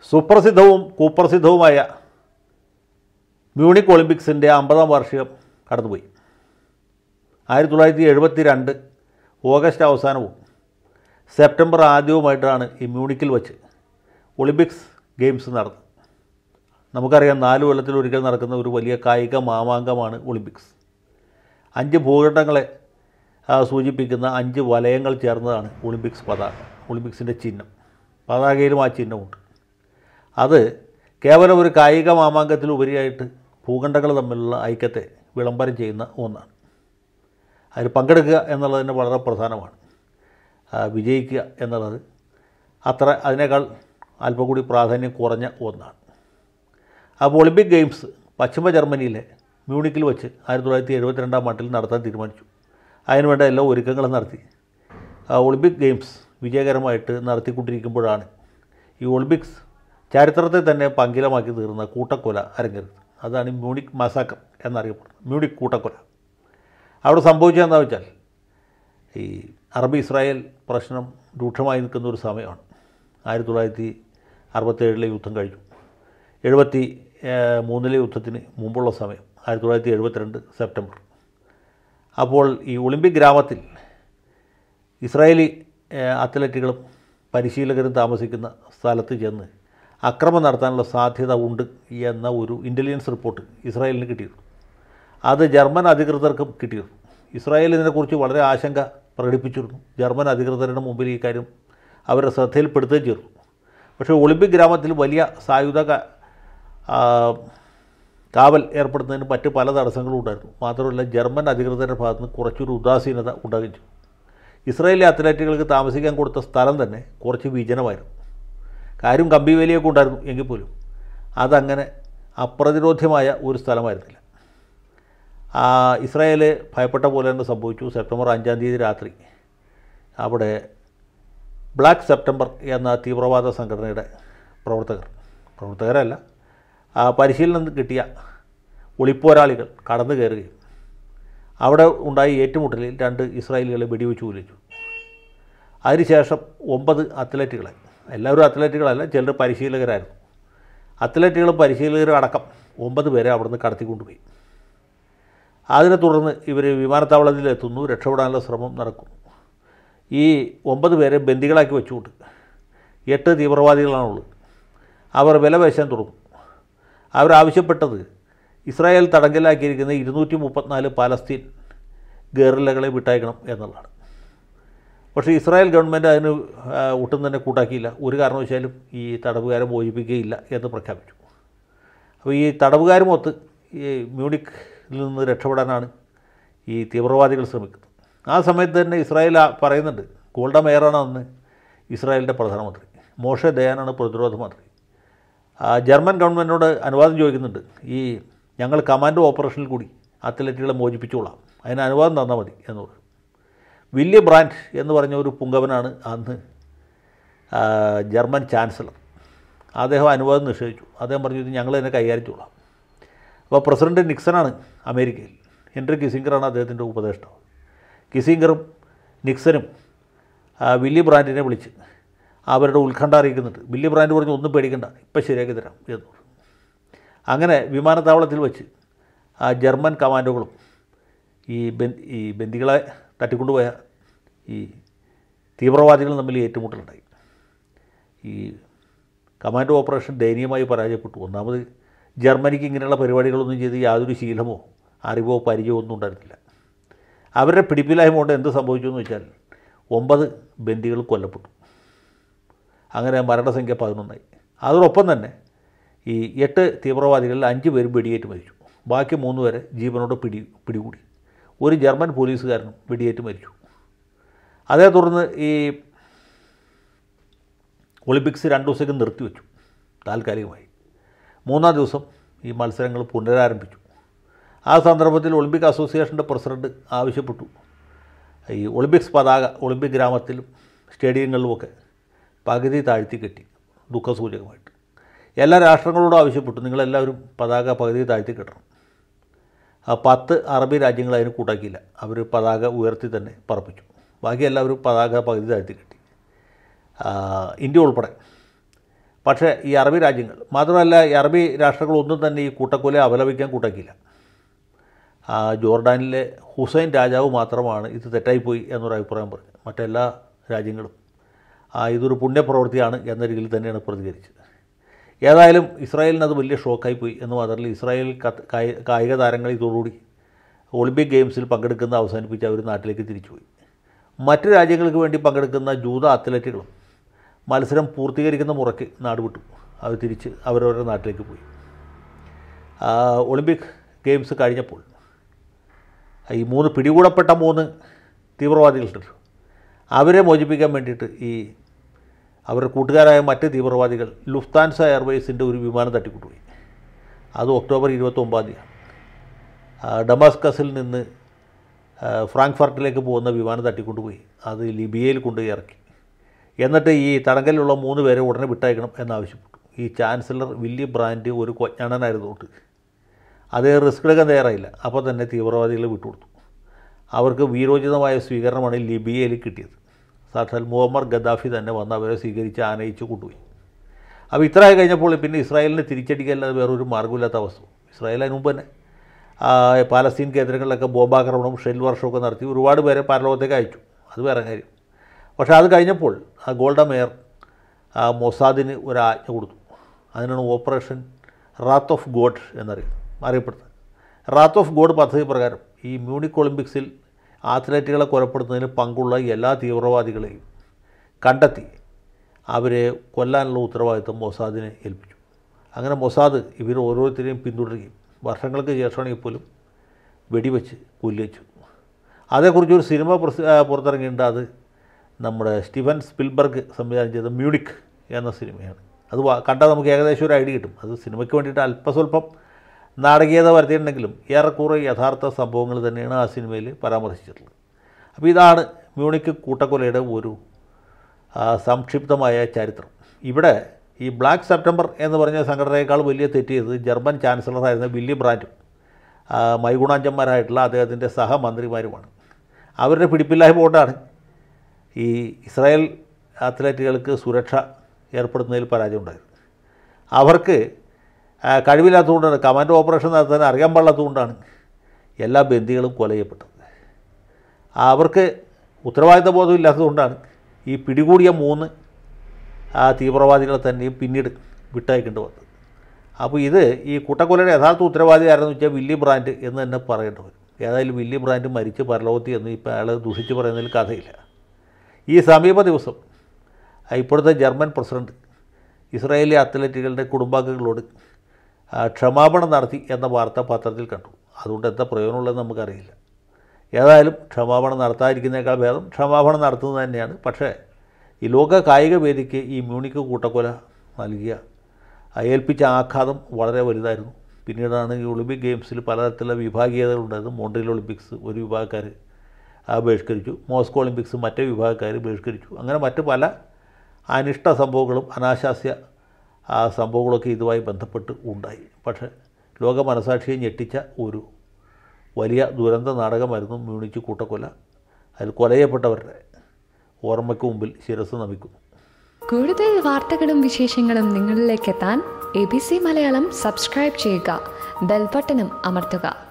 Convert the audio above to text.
സുപ്രസിദ്ധവും കുപ്രസിദ്ധവുമായ Munich ഒളിമ്പിക്സിൻ്റെ അമ്പതാം വാർഷികം കടന്നുപോയി ആയിരത്തി തൊള്ളായിരത്തി എഴുപത്തി രണ്ട് ഓഗസ്റ്റ് അവസാനവും സെപ്റ്റംബർ ആദ്യവുമായിട്ടാണ് ഈ മ്യൂണിക്കിൽ വച്ച് ഒളിമ്പിക്സ് ഗെയിംസ് നടന്നത് നമുക്കറിയാം നാല് കൊല്ലത്തിൽ ഒരിക്കൽ നടക്കുന്ന ഒരു വലിയ കായിക മാമാങ്കമാണ് ഒളിമ്പിക്സ് അഞ്ച് ഭൂഖണ്ഡങ്ങളെ ആ, സൂചിപ്പിക്കുന്ന അഞ്ച് വലയങ്ങൾ ചേർന്നതാണ് ഒളിമ്പിക്സ് പതാക ഒളിമ്പിക്സിൻ്റെ ചിഹ്നം പതാകയിലും ആ ചിഹ്നമുണ്ട് അത് കേവലം ഒരു കായിക മാമാങ്കത്തിലുപരിയായിട്ട് ഭൂഖണ്ഡങ്ങൾ തമ്മിലുള്ള ഐക്യത്തെ വിളംബരം ചെയ്യുന്ന ഒന്നാണ് അതിൽ പങ്കെടുക്കുക എന്നുള്ളത് തന്നെ വളരെ പ്രധാനമാണ് ആ, വിജയിക്കുക എന്നുള്ളത് അത്ര അതിനേക്കാൾ അല്പം കൂടി പ്രാധാന്യം കുറഞ്ഞ ഒന്നാണ് അപ്പോൾ ഒളിമ്പിക് ഗെയിംസ് പശ്ചിമ ജർമ്മനിയിലെ മ്യൂണിക്കിൽ വെച്ച് ആയിരത്തി തൊള്ളായിരത്തി എഴുപത്തിരണ്ടാം ആണ്ടിൽ നടത്താൻ തീരുമാനിച്ചു അതിനുവേണ്ട എല്ലാ ഒരുക്കങ്ങളും നടത്തി ആ ഒളിമ്പിക് ഗെയിംസ് വിജയകരമായിട്ട് നടത്തിക്കൊണ്ടിരിക്കുമ്പോഴാണ് ഈ ഒളിമ്പിക്സ് ചരിത്രത്തെ തന്നെ പങ്കിലമാക്കി തീർന്ന കൂട്ടക്കൊല അരങ്ങേറുന്നത് അതാണ് ഈ മ്യൂണിക് മസാക്കർ എന്നറിയപ്പെടുന്നത് മ്യൂണിക് കൂട്ടക്കൊല അവിടെ സംഭവിച്ചതെന്താ വെച്ചാൽ ഈ അറബ് ഇസ്രായേൽ പ്രശ്നം രൂക്ഷമായി നിൽക്കുന്ന ഒരു സമയമാണ് ആയിരത്തി തൊള്ളായിരത്തി അറുപത്തേഴിലെ യുദ്ധം കഴിഞ്ഞു എഴുപത്തി ഏഹ്, മൂന്നിലെ യുദ്ധത്തിന് മുമ്പുള്ള സമയം ആയിരത്തി തൊള്ളായിരത്തി എഴുപത്തിരണ്ട് സെപ്റ്റംബർ അപ്പോൾ ഈ ഒളിമ്പിക് ഗ്രാമത്തിൽ ഇസ്രായേലി ഏഹ്, അത്ലറ്റുകളും പരിശീലകരും താമസിക്കുന്ന സ്ഥലത്ത് ചെന്ന് അക്രമം നടത്താനുള്ള സാധ്യത ഉണ്ട് എന്ന ഒരു ഇൻ്റലിജൻസ് റിപ്പോർട്ട് ഇസ്രായേലിന് കിട്ടിയിരുന്നു അത് ജർമ്മൻ അധികൃതർക്കും കിട്ടിയിരുന്നു ഇസ്രായേൽ ഇതിനെക്കുറിച്ച് വളരെ ആശങ്ക പ്രകടിപ്പിച്ചിരുന്നു ജർമ്മൻ അധികൃതരുടെ മുമ്പിൽ ഈ കാര്യം അവരുടെ ശ്രദ്ധയിൽപ്പെടുത്തുകയും ചെയ്തു പക്ഷേ ഒളിമ്പിക് ഗ്രാമത്തിൽ വലിയ സായുധ ക- ആ, കാവൽ ഏർപ്പെടുത്തുന്നതിന് മറ്റ് പല തടസ്സങ്ങളും ഉണ്ടായിരുന്നു മാത്രമല്ല ജർമ്മൻ അധികൃതരുടെ ഭാഗത്ത് നിന്ന് കുറച്ചൊരു ഉദാസീനത ഉണ്ടാകുകയും ചെയ്തു ഇസ്രായേലി അത്ലറ്റുകൾക്ക് താമസിക്കാൻ കൊടുത്ത സ്ഥലം തന്നെ കുറച്ച് വിജനമായിരുന്നു കാര്യം കമ്പിവേലിയൊക്കെ ഉണ്ടായിരുന്നു എങ്കിൽ പോലും അതങ്ങനെ അപ്രതിരോധ്യമായ ഒരു സ്ഥലമായിരുന്നില്ല ആ ഇസ്രായേൽ ഭയപ്പെട്ട പോലെ തന്നെ സംഭവിച്ചു സെപ്റ്റംബർ അഞ്ചാം തീയതി രാത്രി അവിടെ ബ്ലാക്ക് സെപ്റ്റംബർ എന്ന തീവ്രവാദ സംഘടനയുടെ പ്രവർത്തകർ പ്രവർത്തകരല്ല ആ പരിശീലനം കിട്ടിയ ഒളിപ്പോരാളികൾ കടന്നു കയറുകയും അവിടെ ഉണ്ടായ ഏറ്റുമുട്ടലിൽ രണ്ട് ഇസ്രായേലികളെ വെടിവെച്ച് കൊല്ലിച്ചു അതിനുശേഷം ഒമ്പത് അത്ലറ്റുകളെ എല്ലാവരും അത്ലറ്റുകളല്ല ചിലർ പരിശീലകരായിരുന്നു അത്ലറ്റുകളും പരിശീലകരും അടക്കം ഒമ്പത് പേരെ അവിടുന്ന് കടത്തിക്കൊണ്ടുപോയി അതിനെ തുടർന്ന് ഇവർ വിമാനത്താവളത്തിലെത്തുന്നു രക്ഷപ്പെടാനുള്ള ശ്രമം നടക്കുന്നു ഈ ഒമ്പത് പേരെ ബന്ദികളാക്കി വെച്ചുകൊണ്ട് എട്ട് തീവ്രവാദികളാണുള്ളത് അവർ വില പേശാൻ തുടങ്ങും അവരാവശ്യപ്പെട്ടത് ഇസ്രായേൽ തടങ്കലാക്കിയിരിക്കുന്ന ഇരുന്നൂറ്റി മുപ്പത്തിനാല് പാലസ്തീൻ ഗേറില്ലകളെ വിട്ടയക്കണം എന്നുള്ളതാണ് പക്ഷേ ഇസ്രായേൽ ഗവൺമെൻറ് അതിന് ആ, ഒട്ടും തന്നെ കൂട്ടാക്കിയില്ല ഒരു കാരണവശാലും ഈ തടവുകാരെ മോചിപ്പിക്കുകയില്ല എന്ന് പ്രഖ്യാപിച്ചു അപ്പോൾ ഈ തടവുകാരുമൊത്ത് ഈ മ്യൂണിക്കിൽ നിന്ന് രക്ഷപ്പെടാനാണ് ഈ തീവ്രവാദികൾ ശ്രമിക്കുന്നത് ആ സമയത്ത് തന്നെ ഇസ്രായേൽ ആ പറയുന്നുണ്ട് ഗോൾഡ മേയറാണ് അന്ന് ഇസ്രായേലിൻ്റെ പ്രധാനമന്ത്രി മോഷെ ദയാനാണ് പ്രതിരോധ മന്ത്രി ആ, ജർമ്മൻ ഗവൺമെൻറ്റിനോട് അനുവാദം ചോദിക്കുന്നുണ്ട് ഈ ഞങ്ങൾ കമാൻഡോ ഓപ്പറേഷനിൽ കൂടി അത്ലറ്റുകളെ മോചിപ്പിച്ചോളാം അതിന് അനുവാദം തന്നാൽ മതി എന്ന് പറഞ്ഞു വില്യം ബ്രാൻഡ് എന്ന് പറഞ്ഞ ഒരു പുങ്കവനാണ് അന്ന് ആ, ജർമ്മൻ ചാൻസലർ അദ്ദേഹം അനുവാദം നിഷേധിച്ചു അദ്ദേഹം പറഞ്ഞു ഇത് ഞങ്ങൾ തന്നെ കൈകാര്യത്തോളാം അപ്പോൾ പ്രസിഡന്റ് നിക്സനാണ് അമേരിക്കയിൽ ഹെൻറി കിസിംഗറാണ് അദ്ദേഹത്തിൻ്റെ ഉപദേഷ്ടാവ് കിസിംഗറും നിക്സനും ആ, വില്ലി ബ്രാൻഡിനെ വിളിച്ച് അവരുടെ ഉത്കണ്ഠ അറിയിക്കുന്നുണ്ട് വില്ലി ബ്രാൻഡ് പറഞ്ഞു ഒന്നും പേടിക്കണ്ട ഇപ്പം ശരിയാക്കി തരാം എന്ന് പറഞ്ഞു അങ്ങനെ വിമാനത്താവളത്തിൽ വെച്ച് ആ ജർമ്മൻ കമാൻഡോകളും ഈ ബൻ ഈ ബന്ദികളെ തട്ടിക്കൊണ്ടുപോയ ഈ തീവ്രവാദികളും തമ്മിൽ ഏറ്റുമുട്ടലുണ്ടായി ഈ കമാൻഡോ ഓപ്പറേഷൻ ദയനീയമായി പരാജയപ്പെട്ടു ഒന്നാമത് ജർമ്മനിക്ക് ഇങ്ങനെയുള്ള പരിപാടികളൊന്നും ചെയ്ത് യാതൊരു ശീലമോ അറിവോ പരിചയമോ ഒന്നും ഉണ്ടായിരുന്നില്ല അവരുടെ പിടിപ്പിലായ്മ കൊണ്ട് എന്ത് സംഭവിച്ചു എന്ന് വെച്ചാൽ ഒമ്പത് ബന്ദികൾ കൊല്ലപ്പെട്ടു അങ്ങനെ മരണസംഖ്യ പതിനൊന്നായി അതോടൊപ്പം തന്നെ ഈ എട്ട് തീവ്രവാദികളിൽ അഞ്ച് പേരും വെടിയേറ്റ് മരിച്ചു ബാക്കി മൂന്ന് പേരെ ജീവനോട് പിടി പിടികൂടി ഒരു ജർമ്മൻ പോലീസുകാരനും വെടിയേറ്റ് മരിച്ചു അതേ തുടർന്ന് ഈ ഒളിമ്പിക്സ് രണ്ട് ദിവസത്തേക്ക് നിർത്തിവെച്ചു താൽക്കാലികമായി മൂന്നാം ദിവസം ഈ മത്സരങ്ങൾ പുനരാരംഭിച്ചു ആ സന്ദർഭത്തിൽ ഒളിമ്പിക് അസോസിയേഷൻ്റെ പ്രസിഡന്റ് ആവശ്യപ്പെട്ടു ഈ ഒളിമ്പിക്സ് പതാക ഒളിമ്പിക് ഗ്രാമത്തിലും സ്റ്റേഡിയങ്ങളിലുമൊക്കെ പകുതി താഴ്ത്തി കെട്ടി ദുഃഖസൂചകമായിട്ട് എല്ലാ രാഷ്ട്രങ്ങളോടും ആവശ്യപ്പെട്ടു നിങ്ങളെല്ലാവരും പതാക പകുതി താഴ്ത്തി കെട്ടണം ആ പത്ത് അറബി രാജ്യങ്ങൾ അതിന് കൂട്ടാക്കിയില്ല അവർ പതാക ഉയർത്തി തന്നെ പറപ്പിച്ചു ബാക്കി എല്ലാവരും പതാക പകുതി താഴ്ത്തി കെട്ടി ആ, ഇന്ത്യ ഉൾപ്പെടെ പക്ഷേ ഈ അറബി രാജ്യങ്ങൾ മാത്രമല്ല ഈ അറബി രാഷ്ട്രങ്ങളൊന്നും തന്നെ ഈ കൂട്ടക്കൊല അപലപിക്കാൻ കൂട്ടക്കില്ല ആ ജോർഡാനിലെ ഹുസൈൻ രാജാവ് മാത്രമാണ് ഇത് തെറ്റായിപ്പോയി എന്നൊരു അഭിപ്രായം പറഞ്ഞു മറ്റെല്ലാ രാജ്യങ്ങളും ആ ഇതൊരു പുണ്യപ്രവൃത്തിയാണ് എന്ന രീതിയിൽ തന്നെയാണ് പ്രതികരിച്ചത് ഏതായാലും ഇസ്രായേലിന് അത് വലിയ ഷോക്കായി പോയി എന്ന് മാത്രമല്ല ഇസ്രായേൽ കത്ത് കായി- കായിക താരങ്ങൾ ഇതോടുകൂടി ഒളിമ്പിക് ഗെയിംസിൽ പങ്കെടുക്കുന്ന അവസാനിപ്പിച്ച് അവർ നാട്ടിലേക്ക് തിരിച്ചുപോയി മറ്റ് രാജ്യങ്ങൾക്ക് വേണ്ടി പങ്കെടുക്കുന്ന ജൂത അത്ലറ്റുകളും മത്സരം പൂർത്തീകരിക്കുന്ന മുറയ്ക്ക് നാട് വിട്ടു അവർ തിരിച്ച് അവരവരുടെ നാട്ടിലേക്ക് പോയി ആ, ഒളിമ്പിക് ഗെയിംസ് കഴിഞ്ഞപ്പോൾ ഈ മൂന്ന് പിടികൂടപ്പെട്ട മൂന്ന് തീവ്രവാദികളുണ്ട് അവരെ മോചിപ്പിക്കാൻ വേണ്ടിയിട്ട് ഈ അവരുടെ കൂട്ടുകാരായ മറ്റ് തീവ്രവാദികൾ ലുഫ്താൻസ എയർവേസിൻ്റെ ഒരു വിമാനം തട്ടിക്കൊണ്ടുപോയി അത് ഒക്ടോബർ ഇരുപത്തൊമ്പതാം തീയതിയാണ് ആ, ഡമാസ്കസിൽ നിന്ന് ആ, ഫ്രാങ്ക്ഫർട്ടിലേക്ക് പോകുന്ന വിമാനം തട്ടിക്കൊണ്ടുപോയി അത് ലിബിയയിൽ കൊണ്ടുപോയി ഇറക്കി എന്നിട്ട് ഈ തടങ്കലിലുള്ള മൂന്ന് പേരെ ഉടനെ വിട്ടയക്കണം എന്നാവശ്യപ്പെട്ടു ഈ ചാൻസലർ വില്യം ബ്രാൻഡ് ഒരു കൊഞ്ഞണനായിരുന്നു തൊട്ട് അത് റിസ്ക് എടുക്കാൻ തയ്യാറായില്ല അപ്പോൾ തന്നെ തീവ്രവാദികളെ വിട്ടുകൊടുത്തു അവർക്ക് വീരോചിതമായ സ്വീകരണമാണ് ലിബിയയിൽ കിട്ടിയത് സാക്ഷാൽ മുഹമ്മർ ഗദ്ദാഫി തന്നെ വന്ന് അവരെ സ്വീകരിച്ച് ആനയിച്ച് കൊണ്ടുപോയി അപ്പോൾ ഇത്രയായി കഴിഞ്ഞപ്പോൾ പിന്നെ ഇസ്രായേലിനെ തിരിച്ചടിക്കല്ലാതെ വേറൊരു മാർഗ്ഗമില്ലാത്ത അവസ്ഥ ഇസ്രായേൽ അതിന് മുമ്പ് തന്നെ ആ, പാലസ്തീൻ കേന്ദ്രങ്ങളിലൊക്കെ ബോംബാക്രമണവും ഷെൽ വർഷമൊക്കെ നടത്തി ഒരുപാട് പേരെ പരലോകത്തേക്ക് അയച്ചു അത് വേറെ കാര്യം പക്ഷേ അത് കഴിഞ്ഞപ്പോൾ ആ ഗോൾഡ മേയർ ആ മൊസാദിന് ഒരു ആജ്ഞ കൊടുത്തു അതിനാണ് ഓപ്പറേഷൻ റാത്ത് ഓഫ് ഗോഡ് എന്നറിയുന്നത് അറിയപ്പെടുന്നത് റാത്ത് ഓഫ് ഗോഡ് പദ്ധതി പ്രകാരം ഈ മ്യൂണിക് ഒളിമ്പിക്സിൽ ആത്ലറ്റുകളെ കൊലപ്പെടുത്തുന്നതിന് പങ്കുള്ള എല്ലാ തീവ്രവാദികളെയും കണ്ടെത്തി അവരെ കൊല്ലാനുള്ള ഉത്തരവാദിത്വം മൊസാദിനെ ഏൽപ്പിച്ചു അങ്ങനെ മൊസാദ് ഇവർ ഓരോരുത്തരെയും പിന്തുടരുകയും വർഷങ്ങൾക്ക് ശേഷമാണെങ്കിൽ പോലും വെടിവെച്ച് കൊല്ലിച്ചു അതേക്കുറിച്ചൊരു സിനിമ പ്രസ- ആ, പുറത്തിറങ്ങിയിട്ടുണ്ട് അത് നമ്മുടെ സ്റ്റീഫൻ സ്പിൽബർഗ് സംവിധാനം ചെയ്ത മ്യൂണിക് എന്ന സിനിമയാണ് അത് വാ- കണ്ടാൽ നമുക്ക് ഏകദേശം ഒരു ഐഡിയ കിട്ടും അത് സിനിമയ്ക്ക് വേണ്ടിയിട്ട് അല്പസ്വല്പം നാടകീയത വരുത്തിയിട്ടുണ്ടെങ്കിലും ഏറെക്കുറെ യഥാർത്ഥ സംഭവങ്ങൾ തന്നെയാണ് ആ സിനിമയിൽ പരാമർശിച്ചിട്ടുള്ളത് അപ്പോൾ ഇതാണ് മ്യൂണിക് കൂട്ടക്കൊലയുടെ ഒരു ആ, സംക്ഷിപ്തമായ ചരിത്രം ഇവിടെ ഈ ബ്ലാക്ക് സെപ്റ്റംബർ എന്ന് പറഞ്ഞ സംഘടനയേക്കാൾ വലിയ തെറ്റ് ചെയ്തത് ജർമ്മൻ ചാൻസലറായിരുന്ന വില്ലി ബ്രാൻഡും ആ, മൈഗുണാഞ്ചന്മാരായിട്ടുള്ള അദ്ദേഹത്തിൻ്റെ സഹമന്ത്രിമാരുമാണ് അവരുടെ പിടിപ്പില്ലായ്മ കൊണ്ടാണ് ഈ ഇസ്രായേൽ അത്ലറ്റുകൾക്ക് സുരക്ഷ ഏർപ്പെടുത്തുന്നതിൽ പരാജയം ഉണ്ടായത് അവർക്ക് ആ, കഴിവില്ലാത്തതുകൊണ്ടാണ് കമാൻഡോ ഓപ്പറേഷൻ നടത്താൻ അറിയാൻ പാടില്ലാത്തതുകൊണ്ടാണ് എല്ലാ ബന്ദികളും കൊല ചെയ്യപ്പെട്ടത് അവർക്ക് ഉത്തരവാദിത്ത ബോധം ഇല്ലാത്തതുകൊണ്ടാണ് ഈ പിടികൂടിയ മൂന്ന് ആ തീവ്രവാദികളെ തന്നെയും പിന്നീട് വിട്ടയക്കേണ്ടി വന്നത് അപ്പോൾ ഇത് ഈ കൂട്ടക്കൊലയുടെ യഥാർത്ഥ ഉത്തരവാദി ആരെന്ന് വെച്ചാൽ വില്ലി ബ്രാൻഡ് എന്ന് തന്നെ പറയേണ്ടി വരും ഏതായാലും വില്ലി ബ്രാൻഡ് മരിച്ച് പരലോകത്തി എന്ന് ഇപ്പോൾ അയാൾ ദൂഷിച്ച് പറയുന്നതിൽ കഥയില്ല ഈ സമീപ ദിവസം ആ ഇപ്പോഴത്തെ ജർമ്മൻ പ്രസിഡന്റ് ഇസ്രായേലി അത്ലറ്റുകളുടെ കുടുംബാംഗങ്ങളോട് ആ, ക്ഷമാപണം നടത്തി എന്ന വാർത്ത പത്രത്തിൽ കണ്ടു അതുകൊണ്ട് എന്താ പ്രയോജനമുള്ളതെന്ന് നമുക്കറിയില്ല ഏതായാലും ക്ഷമാപണം നടത്താതിരിക്കുന്നതിനേക്കാൾ ഭേദം ക്ഷമാപണം നടത്തുന്നത് തന്നെയാണ് പക്ഷേ ഈ ലോക കായിക വേദിക്ക് ഈ മ്യൂണിക്ക് കൂട്ടക്കൊല നൽകിയ ആ ഏൽപ്പിച്ച ആഘാതം വളരെ വലുതായിരുന്നു പിന്നീടാണ് ഈ ഒളിമ്പിക് ഗെയിംസിൽ പലതരത്തിലുള്ള വിഭാഗീയതകളുണ്ടായത് മോൺട്രിയൽ ഒളിമ്പിക്സ് ഒരു വിഭാഗക്കാർ ആ ബഹിഷ്കരിച്ചു മോസ്കോ ഒളിമ്പിക്സ് മറ്റേ വിഭാഗക്കാർ ബഹിഷ്കരിച്ചു അങ്ങനെ മറ്റ് പല അനിഷ്ട സംഭവങ്ങളും അനാശാസ്യ ആ സംഭവങ്ങളൊക്കെ ഇതുമായി ബന്ധപ്പെട്ട് ഉണ്ടായി പക്ഷേ ലോക മനസാക്ഷിയെ ഞെട്ടിച്ച ഒരു വലിയ ദുരന്ത നാടകമായിരുന്നു മ്യൂണിച്ച് കൂട്ടക്കൊല അതിൽ കൊല ചെയ്യപ്പെട്ടവരുടെ ഓർമ്മയ്ക്ക് മുമ്പിൽ ശിരസ് നമിക്കുന്നു കൂടുതൽ വാർത്തകളും വിശേഷങ്ങളും നിങ്ങളിലേക്ക് എത്താൻ A B C Malayalam subscribe ചെയ്യുക ബെൽബട്ടനും അമർത്തുക